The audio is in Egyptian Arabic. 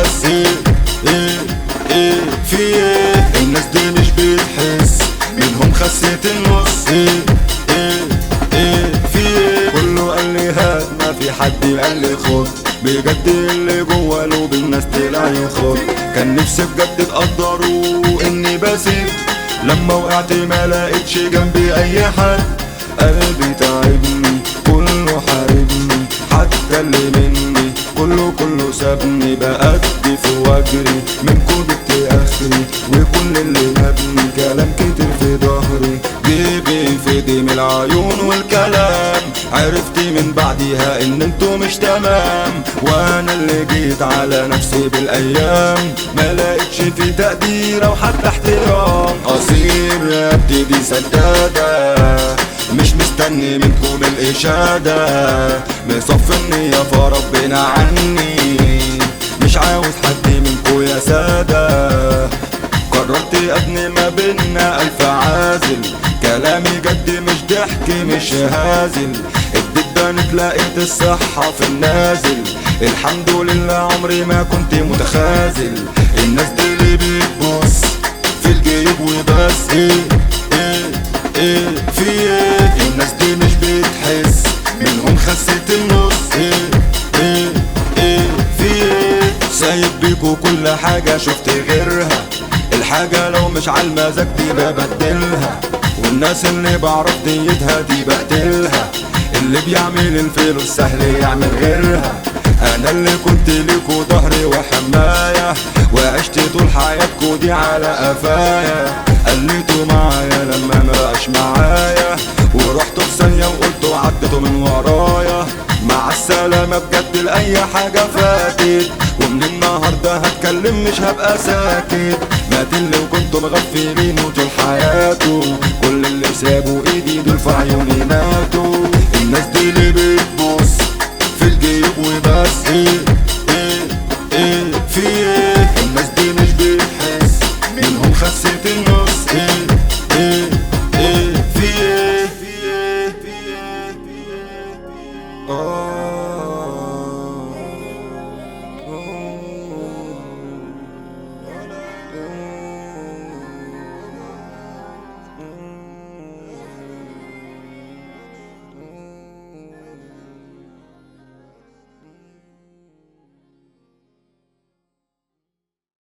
وبس ايه ايه ايه في ايه الناس دي مش بتحس منهم خسيت النص ايه ايه ايه في ايه كله قال لي هات ما في حد قال لي خد بجد اللي جوه قلوب الناس طلع يخد كان نفسي بجد تقدروا اني بسيب لما وقعت ما لقيتش جنبي اي حد قلبي تعبني كله حاربني حتى اللي مني كله كله سابني بأدي في وجري منكم جبت اخري وكل اللي نبني كلام كتير في ظهري جيبي في دي من العيون والكلام عرفت من بعديها ان انتوا مش تمام وانا اللي جيت على نفسي بالايام ما لقيتش في تقدير او حتى احترام قصير ابتدي سدادة مش مستني منكم الاشادة مصف النية فربنا عني مش عاوز حد منكم يا سادة قررت ابني ما بينا الف عازل كلامي جد مش ضحك مش هازل اديت بنت لقيت الصحة في النازل الحمد لله عمري ما كنت متخاذل الناس دي اللي بتبص في الجيب وبس ايه ايه ايه في ايه الناس دي مش بتحس منهم خسيت النص ايه ايه ايه في ايه سايب بيكو كل حاجة شفت غيرها الحاجة لو مش على المزاج دي ببدلها والناس اللي بعرف ديتها دي بقتلها اللي بيعمل الفلوس سهل يعمل غيرها انا اللي كنت ليكو ظهري وحماية وعشت طول حياتكو دي على قفايا قليتوا معايا لما مبقاش معايا ورحتوا في ثانية وقلتوا عديتوا من ورايا مع السلامة بجد لأي حاجة فاتت ومن النهاردة هتكلم مش هبقى ساكت مات اللي وكنتوا مغفلين طول حياته كل اللي سابوا ايدي دول في عيوني ماتوا الناس دي اللي بتبص في الجيب وبس ايه ايه ايه في